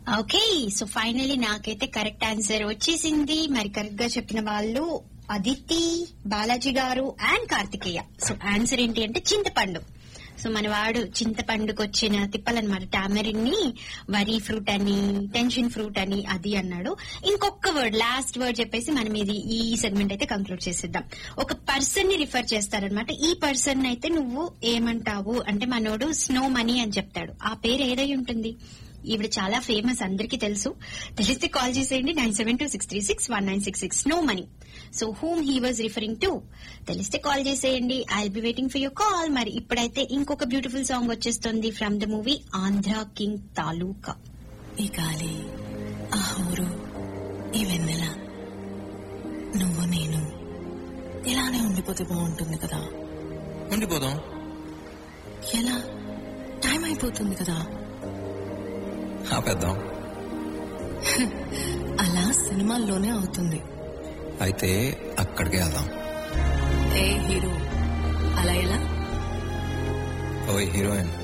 okay so finally నాకైతే correct answer వచ్చేసింది మరి కరెక్ట్ గా చెప్పిన వాళ్ళు అదితి బాలాజీ గారు అండ్ కార్తికేయ సో ఆన్సర్ ఏంటి అంటే చింతపండు సో మన వాడు చింతపండుకు వచ్చిన తిప్పలన్నమాట టామరిన్ ని వరి ఫ్రూట్ అని టెన్షన్ ఫ్రూట్ అని అది అన్నాడు ఇంకొక వర్డ్ లాస్ట్ వర్డ్ చెప్పేసి మనం ఇది ఈ సెగ్మెంట్ అయితే కంక్లూడ్ చేసేద్దాం ఒక పర్సన్ ని రిఫర్ చేస్తారనమాట ఈ పర్సన్ అయితే నువ్వు ఏమంటావు అంటే మనోడు స్నో మనీ అని చెప్తాడు ఆ పేరు ఏదై ఉంటుంది ఈవిడ చాలా ఫేమస్ అందరికీ తెలుసు తెలిస్తే కాల్ చేసేయండి nine seven two six three six one nine six six no money so whom he was referring to తెలిస్తే కాల్ చేసేయండి I be waiting for your call మరి ఇప్పుడైతే ఇంకొక బ్యూటిఫుల్ సాంగ్ వచ్చేస్తుంది from the movie Andhra king Taluka ఈ గాలి ఆ ఊరు ఈ వెన్నెల నువ్వు నేను ఇలానే ఉండిపోతే బాగుంటుంది కదా ఉండిపోదాం ఎలా టైం అయిపోతుంది కదా ఆపేద్దాం అలా సినిమాల్లోనే అవుతుంది అయితే అక్కడికే వెళ్దాం ఏ హీరో అలా ఎలా ఓ హీరోయిన్